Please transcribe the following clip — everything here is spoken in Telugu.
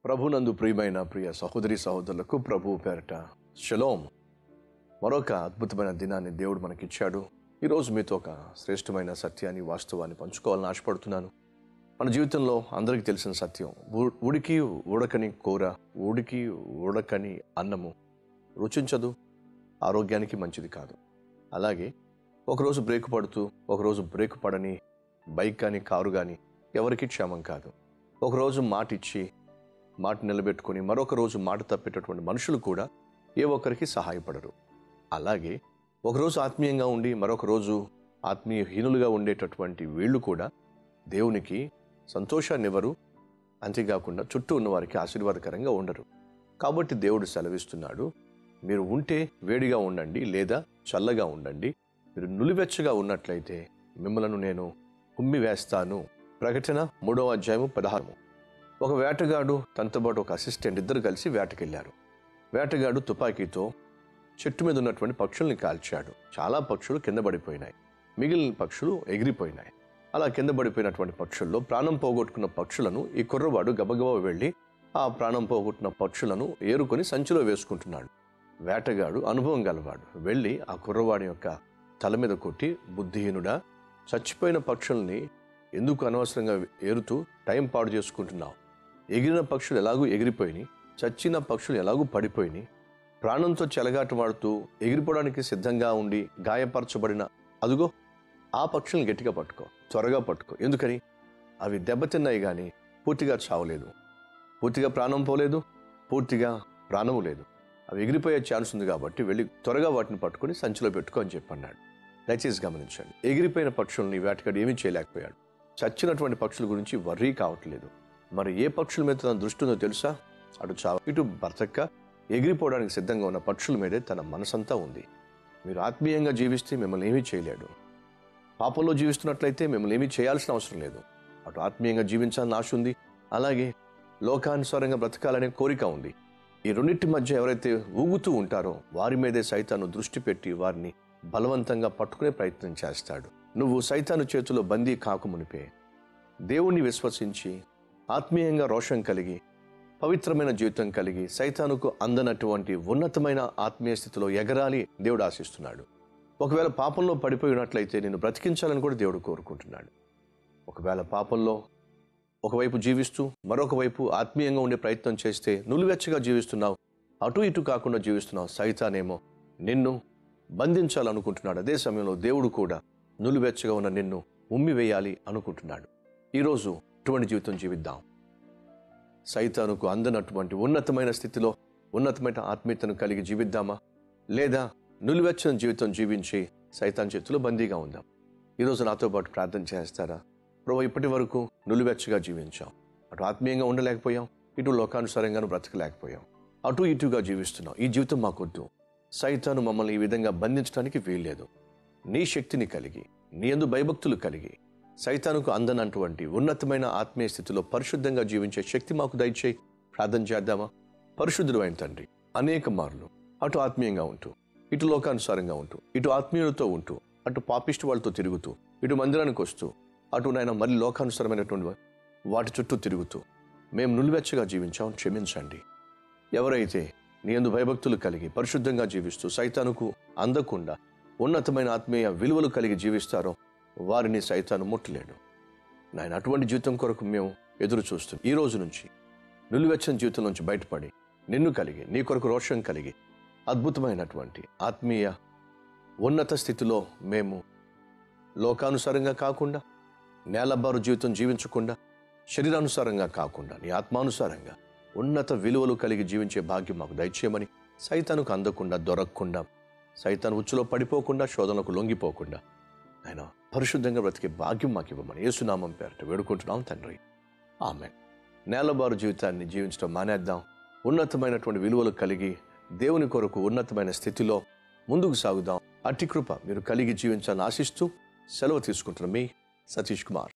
ప్రభునందు ప్రియమైన ప్రియ సహోదరి సహోదరులకు ప్రభు పేరట షలోం మరొక అద్భుతమైన దినాన్ని దేవుడు మనకిచ్చాడు ఈరోజు మీతో ఒక శ్రేష్టమైన సత్యాన్ని వాస్తవాన్ని పంచుకోవాలని ఆశపడుతున్నాను మన జీవితంలో అందరికీ తెలిసిన సత్యం ఉ- ఉడికి ఉడకని కూర ఉడికి ఉడకని అన్నము రుచించదు ఆరోగ్యానికి మంచిది కాదు అలాగే ఒకరోజు బ్రేక్ పడుతూ ఒకరోజు బ్రేక్ పడని బైక్ కానీ కారు కానీ ఎవరికి క్షేమం కాదు ఒకరోజు మాట ఇచ్చి మాట నిలబెట్టుకొని మరొక రోజు మాట తప్పేటటువంటి మనుషులు కూడా ఏ ఒక్కరికి సహాయపడరు అలాగే ఒకరోజు ఆత్మీయంగా ఉండి మరొక రోజు ఆత్మీయహీనులుగా ఉండేటటువంటి వీళ్ళు కూడా దేవునికి సంతోషాన్ని ఇవ్వరు అంతేకాకుండా చుట్టూ ఉన్న వారికి ఆశీర్వాదకరంగా ఉండరు కాబట్టి దేవుడు సెలవిస్తున్నాడు మీరు ఉంటే వేడిగా ఉండండి లేదా చల్లగా ఉండండి మీరు నులివెచ్చగా ఉన్నట్లయితే మిమ్మలను నేను కుమ్మి వేస్తాను ప్రకటన మూడవ అధ్యాయము పదహారము ఒక వేటగాడు తనతో పాటు ఒక అసిస్టెంట్ ఇద్దరు కలిసి వేటకెళ్లారు వేటగాడు తుపాకీతో చెట్టు మీద ఉన్నటువంటి పక్షుల్ని కాల్చాడు చాలా పక్షులు కింద పడిపోయినాయి మిగిలిన పక్షులు ఎగిరిపోయినాయి అలా కింద పడిపోయినటువంటి పక్షుల్లో ప్రాణం పోగొట్టుకున్న పక్షులను ఈ కుర్రవాడు గబగబా వెళ్ళి ఆ ప్రాణం పోగొట్టిన పక్షులను ఏరుకొని సంచిలో వేసుకుంటున్నాడు వేటగాడు అనుభవం గలవాడు వెళ్ళి ఆ కుర్రవాడి యొక్క తల మీద కొట్టి బుద్ధిహీనుడా చచ్చిపోయిన పక్షుల్ని ఎందుకు అనవసరంగా ఏరుతూ టైం పాడు చేసుకుంటున్నావు ఎగిరిన పక్షులు ఎలాగూ ఎగిరిపోయినాయి చచ్చిన పక్షులు ఎలాగూ పడిపోయినాయి ప్రాణంతో చెలగాటమాడుతూ ఎగిరిపోవడానికి సిద్ధంగా ఉండి గాయపరచబడిన అదుగో ఆ పక్షుల్ని గట్టిగా పట్టుకో త్వరగా పట్టుకో ఎందుకని అవి దెబ్బతిన్నాయి కానీ పూర్తిగా చావలేదు పూర్తిగా ప్రాణం పోలేదు పూర్తిగా ప్రాణము లేదు అవి ఎగిరిపోయే ఛాన్స్ ఉంది కాబట్టి వెళ్ళి త్వరగా వాటిని పట్టుకొని సంచిలో పెట్టుకో అని చెప్పన్నాడు దయచేసి గమనించండి ఎగిరిపోయిన పక్షుల్ని వేటగాడు ఏమీ చేయలేకపోయాడు చచ్చినటువంటి పక్షుల గురించి వర్రీ కావట్లేదు మరి ఏ పక్షుల మీద తన దృష్టి ఉందో తెలుసా అటు చావ ఇటు బ్రతక్క ఎగిరిపోవడానికి సిద్ధంగా ఉన్న పక్షుల మీదే తన మనసంతా ఉంది మీరు ఆత్మీయంగా జీవిస్తే మిమ్మల్ని ఏమీ చేయలేడు పాపంలో జీవిస్తున్నట్లయితే మిమ్మల్ని ఏమీ చేయాల్సిన అవసరం లేదు అటు ఆత్మీయంగా జీవించాలని ఆశ ఉంది అలాగే లోకానుసారంగా బ్రతకాలనే కోరిక ఉంది ఈ రెండింటి మధ్య ఎవరైతే ఊగుతూ ఉంటారో వారి మీదే సైతాను దృష్టి పెట్టి వారిని బలవంతంగా పట్టుకునే ప్రయత్నం చేస్తాడు నువ్వు సైతాను చేతిలో బందీ కాకమునిపే దేవుణ్ణి విశ్వసించి ఆత్మీయంగా రోషం కలిగి పవిత్రమైన జీవితం కలిగి సైతానుకు అందనటువంటి ఉన్నతమైన ఆత్మీయ స్థితిలో ఎగరాలి దేవుడు ఆశిస్తున్నాడు ఒకవేళ పాపంలో పడిపోయి ఉన్నట్లయితే నేను బ్రతికించాలని కూడా దేవుడు కోరుకుంటున్నాడు ఒకవేళ పాపంలో ఒకవైపు జీవిస్తూ మరొక వైపు ఆత్మీయంగా ఉండే ప్రయత్నం చేస్తే నులివెచ్చగా జీవిస్తున్నావు అటు ఇటు కాకుండా జీవిస్తున్నావు సైతానేమో నిన్ను బంధించాలనుకుంటున్నాడు అదే సమయంలో దేవుడు కూడా నులివెచ్చగా ఉన్న నిన్ను ఉమ్మివేయాలి అనుకుంటున్నాడు ఈరోజు అటువంటి జీవితం జీవిద్దాం సైతానుకు అందనటువంటి ఉన్నతమైన స్థితిలో ఉన్నతమైన ఆత్మీయతను కలిగి జీవిద్దామా లేదా నులివెచ్చని జీవితం జీవించి సైతాన్ చేతిలో బందీగా ఉందాం ఈరోజు నాతో పాటు ప్రార్థన చేస్తారా ప్రభు ఇప్పటి వరకు నులివెచ్చగా జీవించాం అటు ఆత్మీయంగా ఉండలేకపోయాం ఇటు లోకానుసారంగాను బ్రతకలేకపోయాం అటు ఇటుగా జీవిస్తున్నాం ఈ జీవితం మాకొద్దు సైతాను మమ్మల్ని ఈ విధంగా బంధించడానికి వీల్లేదు నీ శక్తిని కలిగి నీ యందు భయభక్తులు కలిగి సైతానుకు అందనటువంటి ఉన్నతమైన ఆత్మీయ స్థితిలో పరిశుద్ధంగా జీవించే శక్తి మాకు దయచేయి ప్రార్థన చేద్దామా పరిశుద్ధుడు అయిన తండ్రి అనేక మార్లు అటు ఆత్మీయంగా ఉంటూ ఇటు లోకానుసారంగా ఉంటూ ఇటు ఆత్మీయులతో ఉంటూ అటు పాపిష్టి వాళ్ళతో తిరుగుతూ ఇటు మందిరానికి వస్తూ అటు నాయన మళ్ళీ లోకానుసారమైనటువంటి వా- వాటి చుట్టూ తిరుగుతూ మేము నులివెచ్చగా జీవించాం క్షమించండి ఎవరైతే నీ యందు భయభక్తులు కలిగి పరిశుద్ధంగా జీవిస్తూ సైతానుకు అందకుండా ఉన్నతమైన ఆత్మీయ విలువలు కలిగి జీవిస్తారో వారిని సైతాను ముట్టలేడు నాయన అటువంటి జీవితం కొరకు మేము ఎదురు చూస్తున్నాం ఈ రోజు నుంచి నిలువెచ్చని జీవితం నుంచి బయటపడి నిన్ను కలిగి నీ కొరకు రోషం కలిగి అద్భుతమైనటువంటి ఆత్మీయ ఉన్నత స్థితిలో మేము లోకానుసారంగా కాకుండా నేలబారు జీవితం జీవించకుండా శరీరానుసారంగా కాకుండా నీ ఆత్మానుసారంగా ఉన్నత విలువలు కలిగి జీవించే భాగ్యం మాకు దయచేయమని సైతానుకు అందకుండా దొరకకుండా సైతాను ఉచ్చులో పడిపోకుండా శోధనకు లొంగిపోకుండా ఆయన పరిశుద్ధంగా బ్రతికే భాగ్యం మాకు ఇవ్వమని యేసునామం పేరట వేడుకుంటున్నాం తండ్రి ఆమె నేలబారు జీవితాన్ని జీవించడం మానేద్దాం ఉన్నతమైనటువంటి విలువలు కలిగి దేవుని కొరకు ఉన్నతమైన స్థితిలో ముందుకు సాగుదాం అట్టి కృప మీరు కలిగి జీవించాలని ఆశిస్తూ సెలవు తీసుకుంటున్న మీ సతీష్ కుమార్